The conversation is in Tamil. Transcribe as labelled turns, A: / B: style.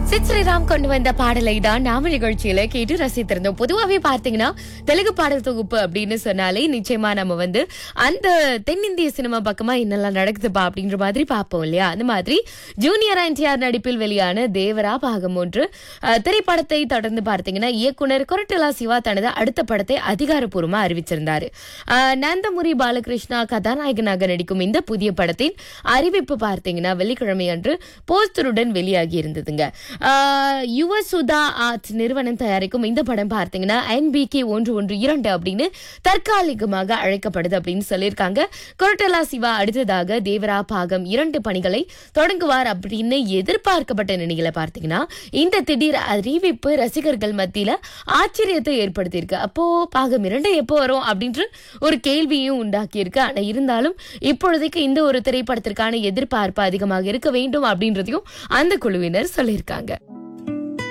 A: சித் ஸ்ரீராம் கொண்டு வந்த பாடலை தான் நாம நிகழ்ச்சியில கேட்டு ரசித்திருந்தோம் பொதுவாவே பார்த்தீங்கன்னா தெலுங்கு பாடல் தொகுப்பு அப்படின்னு சொன்னாலே நிச்சயமா நம்ம வந்து அந்த தென்னிந்திய சினிமா பக்கமா என்னெல்லாம் நடக்குதுப்பா அப்படின்ற மாதிரி பார்ப்போம் இல்லையா அந்த மாதிரி ஜூனியர் என்டிஆர் நடிப்பில் வெளியான தேவரா பாகம் ஒன்று அஹ், திரைப்படத்தை தொடர்ந்து பார்த்தீங்கன்னா இயக்குனர் கொரட்டலா சிவா தனது அடுத்த படத்தை அதிகாரப்பூர்வமா அறிவிச்சிருந்தாரு அஹ், நந்தமுரி பாலகிருஷ்ணா கதாநாயகனாக நடிக்கும் இந்த புதிய படத்தின் அறிவிப்பு பார்த்தீங்கன்னா வெள்ளிக்கிழமை அன்று போஸ்டருடன் வெளியாகி இருந்ததுங்க ஆஹ், யுவ சுதா ஆர்ட் நிறுவனம் தயாரிக்கும் இந்த படம் பார்த்தீங்கன்னா என்பிகே ஒன்று ஒன்று இரண்டு அப்படின்னு தற்காலிகமாக அழைக்கப்படுது அப்படின்னு சொல்லியிருக்காங்க கொரட்டலா சிவா அடுத்ததாக தேவரா பாகம் இரண்டு பணிகளை தொடங்குவார் அப்படின்னு எதிர்பார்க்கப்பட்ட நிலையில பார்த்தீங்கன்னா இந்த திடீர் அறிவிப்பு ரசிகர்கள் மத்தியில ஆச்சரியத்தை ஏற்படுத்தியிருக்கு அப்போ பாகம் இரண்டு எப்போ வரும் அப்படின்ற ஒரு கேள்வியும் உண்டாக்கியிருக்கு ஆனா இருந்தாலும் இப்பொழுதைக்கு இந்த ஒரு திரைப்படத்திற்கான எதிர்பார்ப்பு அதிகமாக இருக்க வேண்டும் அப்படின்றதையும் அந்த குழுவினர் சொல்லியிருக்காங்க